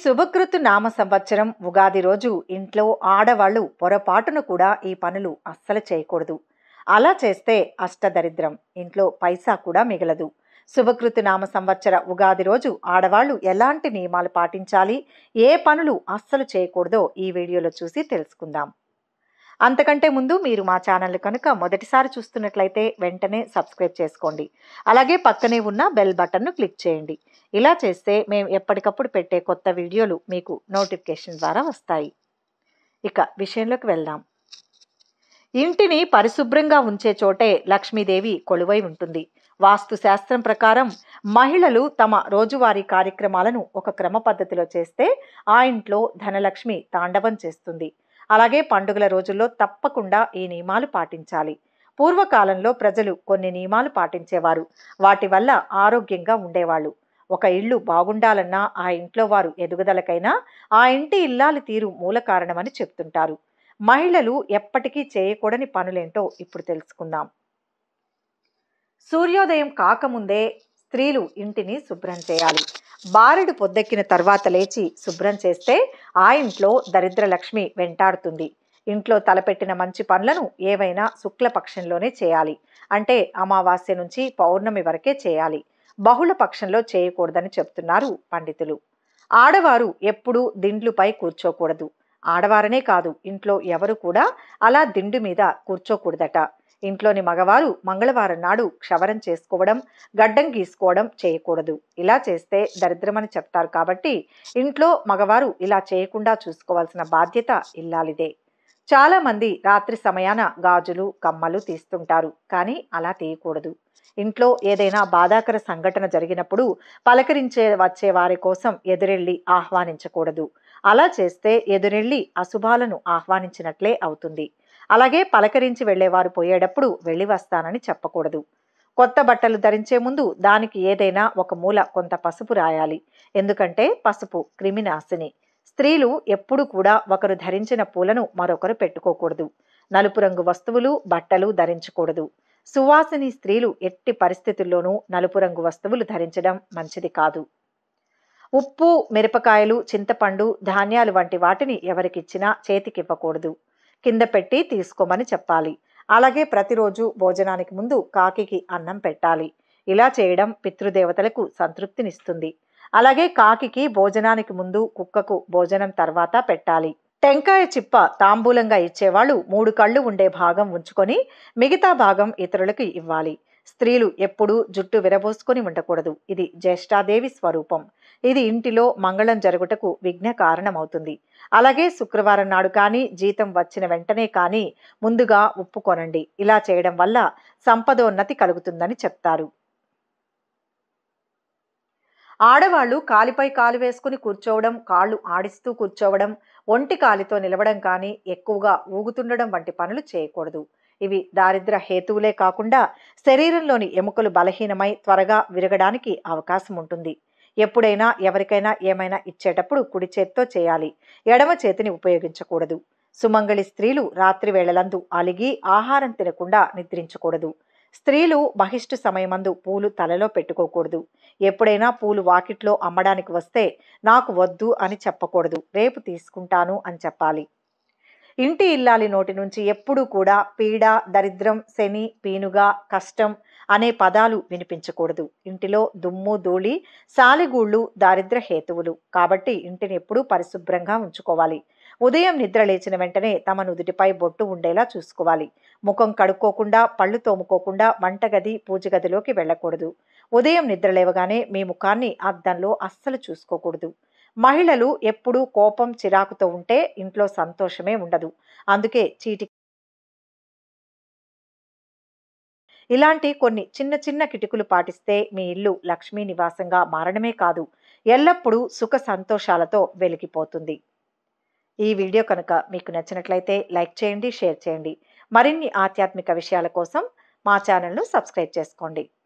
శుభకృతు నామ సంవత్సరం ఉగాది రోజు ఇంట్లో ఆడవాళ్ళు పొరపాటున కూడా ఈ పనులు అస్సలు చేయకూడదు అలా చేస్తే అష్టదరిద్రం ఇంట్లో పైసా కూడా మిగలదు శుభకృతు నామ సంవత్సర ఉగాది రోజు ఆడవాళ్ళు ఎలాంటి నియమాలు పాటించాలి ఏ పనులు అస్సలు చేయకూడదో ఈ వీడియోలో చూసి తెలుసుకుందాం అంతకంటే ముందు మీరు మా ఛానల్ కనుక మొదటిసారి చూస్తున్నట్లయితే వెంటనే సబ్స్క్రైబ్ చేసుకోండి అలాగే పక్కనే ఉన్న బెల్ బటన్ను క్లిక్ చేయండి ఇలా చేస్తే మేము ఎప్పటికప్పుడు పెట్టే కొత్త వీడియోలు మీకు నోటిఫికేషన్ ద్వారా వస్తాయి ఇక విషయంలోకి వెళ్దాం ఇంటిని పరిశుభ్రంగా ఉంచే చోటే లక్ష్మీదేవి కొలువై ఉంటుంది వాస్తు శాస్త్రం ప్రకారం మహిళలు తమ రోజువారీ కార్యక్రమాలను ఒక క్రమ పద్ధతిలో చేస్తే ఆ ఇంట్లో ధనలక్ష్మి తాండవం చేస్తుంది అలాగే పండుగల రోజుల్లో తప్పకుండా ఈ నియమాలు పాటించాలి పూర్వకాలంలో ప్రజలు కొన్ని నియమాలు పాటించేవారు వాటి వల్ల ఆరోగ్యంగా ఉండేవాళ్ళు ఒక ఇల్లు బాగుండాలన్నా ఆ ఇంట్లో వారు ఎదుగుదలకైనా ఆ ఇంటి ఇల్లాలి తీరు మూల కారణమని చెప్తుంటారు మహిళలు ఎప్పటికీ చేయకూడని పనులేంటో ఇప్పుడు తెలుసుకుందాం సూర్యోదయం కాకముందే స్త్రీలు ఇంటిని శుభ్రం చేయాలి బారెడు పొద్దెక్కిన తర్వాత లేచి శుభ్రం చేస్తే ఆ ఇంట్లో దరిద్ర లక్ష్మి వెంటాడుతుంది ఇంట్లో తలపెట్టిన మంచి పనులను ఏవైనా శుక్లపక్షంలోనే చేయాలి అంటే అమావాస్య నుంచి పౌర్ణమి వరకే చేయాలి బహుళ పక్షంలో చేయకూడదని చెప్తున్నారు పండితులు ఆడవారు ఎప్పుడూ దిండ్లుపై కూర్చోకూడదు ఆడవారనే కాదు ఇంట్లో ఎవరు కూడా అలా దిండు మీద కూర్చోకూడదట ఇంట్లోని మగవారు మంగళవారం నాడు క్షవరం చేసుకోవడం గడ్డం గీసుకోవడం చేయకూడదు ఇలా చేస్తే దరిద్రమని చెప్తారు కాబట్టి ఇంట్లో మగవారు ఇలా చేయకుండా చూసుకోవాల్సిన బాధ్యత ఇల్లాలిదే చాలా మంది రాత్రి సమయాన గాజులు కమ్మలు తీస్తుంటారు కానీ అలా తీయకూడదు ఇంట్లో ఏదైనా బాధాకర సంఘటన జరిగినప్పుడు పలకరించే వచ్చే వారి కోసం ఎదురెళ్ళి ఆహ్వానించకూడదు అలా చేస్తే ఎదురెళ్ళి అశుభాలను ఆహ్వానించినట్లే అవుతుంది అలాగే పలకరించి వెళ్ళేవారు పోయేటప్పుడు వెళ్ళి వస్తానని చెప్పకూడదు కొత్త బట్టలు ధరించే ముందు దానికి ఏదైనా ఒక మూల కొంత పసుపు రాయాలి ఎందుకంటే పసుపు క్రిమినాశిని స్త్రీలు ఎప్పుడు కూడా ఒకరు ధరించిన పూలను మరొకరు పెట్టుకోకూడదు నలుపు రంగు వస్తువులు బట్టలు ధరించకూడదు సువాసిని స్త్రీలు ఎట్టి పరిస్థితుల్లోనూ నలుపు రంగు వస్తువులు ధరించడం మంచిది కాదు ఉప్పు మిరపకాయలు చింతపండు ధాన్యాలు వంటి వాటిని ఎవరికిచ్చినా చేతికివ్వకూడదు కింద పెట్టి తీసుకోమని చెప్పాలి అలాగే ప్రతిరోజు భోజనానికి ముందు కాకికి అన్నం పెట్టాలి ఇలా చేయడం పితృదేవతలకు సంతృప్తినిస్తుంది అలాగే కాకికి భోజనానికి ముందు కుక్కకు భోజనం తర్వాత పెట్టాలి టెంకాయ చిప్ప తాంబూలంగా ఇచ్చేవాళ్ళు మూడు కళ్ళు ఉండే భాగం ఉంచుకొని మిగతా భాగం ఇతరులకు ఇవ్వాలి స్త్రీలు ఎప్పుడూ జుట్టు విరబోసుకొని ఉండకూడదు ఇది జ్యేష్ఠాదేవి స్వరూపం ఇది ఇంటిలో మంగళం జరుగుటకు విఘ్న కారణమవుతుంది అలాగే శుక్రవారం నాడు కానీ జీతం వచ్చిన వెంటనే కానీ ముందుగా ఉప్పు కొనండి ఇలా చేయడం వల్ల సంపదోన్నతి కలుగుతుందని చెప్తారు ఆడవాళ్ళు కాలిపై కాలు వేసుకుని కూర్చోవడం కాళ్ళు ఆడిస్తూ కూర్చోవడం ఒంటి కాలితో నిలవడం కానీ ఎక్కువగా ఊగుతుండడం వంటి పనులు చేయకూడదు ఇవి దారిద్ర హేతువులే కాకుండా శరీరంలోని ఎముకలు బలహీనమై త్వరగా విరగడానికి అవకాశం ఉంటుంది ఎప్పుడైనా ఎవరికైనా ఏమైనా ఇచ్చేటప్పుడు కుడి చేత్తో చేయాలి ఎడమ చేతిని ఉపయోగించకూడదు సుమంగళి స్త్రీలు రాత్రి వేళలందు అలిగి ఆహారం తినకుండా నిద్రించకూడదు స్త్రీలు బహిష్టు సమయమందు పూలు తలలో పెట్టుకోకూడదు ఎప్పుడైనా పూలు వాకిట్లో అమ్మడానికి వస్తే నాకు వద్దు అని చెప్పకూడదు రేపు తీసుకుంటాను అని చెప్పాలి ఇంటి ఇల్లాలి నోటి నుంచి ఎప్పుడూ కూడా పీడ దరిద్రం శని పీనుగా కష్టం అనే పదాలు వినిపించకూడదు ఇంటిలో దుమ్ము ధూళి సాలిగూళ్ళు దారిద్ర హేతువులు కాబట్టి ఇంటిని ఎప్పుడూ పరిశుభ్రంగా ఉంచుకోవాలి ఉదయం నిద్ర లేచిన వెంటనే తమ నుదుటిపై బొట్టు ఉండేలా చూసుకోవాలి ముఖం కడుక్కోకుండా పళ్ళు తోముకోకుండా వంటగది పూజగదిలోకి వెళ్ళకూడదు ఉదయం నిద్ర లేవగానే మీ ముఖాన్ని అద్దంలో అస్సలు చూసుకోకూడదు మహిళలు ఎప్పుడూ కోపం చిరాకుతో ఉంటే ఇంట్లో సంతోషమే ఉండదు అందుకే చీటి ఇలాంటి కొన్ని చిన్న చిన్న కిటుకులు పాటిస్తే మీ ఇల్లు లక్ష్మీ నివాసంగా మారడమే కాదు ఎల్లప్పుడూ సుఖ సంతోషాలతో వెలిగిపోతుంది ఈ వీడియో కనుక మీకు నచ్చినట్లయితే లైక్ చేయండి షేర్ చేయండి మరిన్ని ఆధ్యాత్మిక విషయాల కోసం మా ఛానల్ను సబ్స్క్రైబ్ చేసుకోండి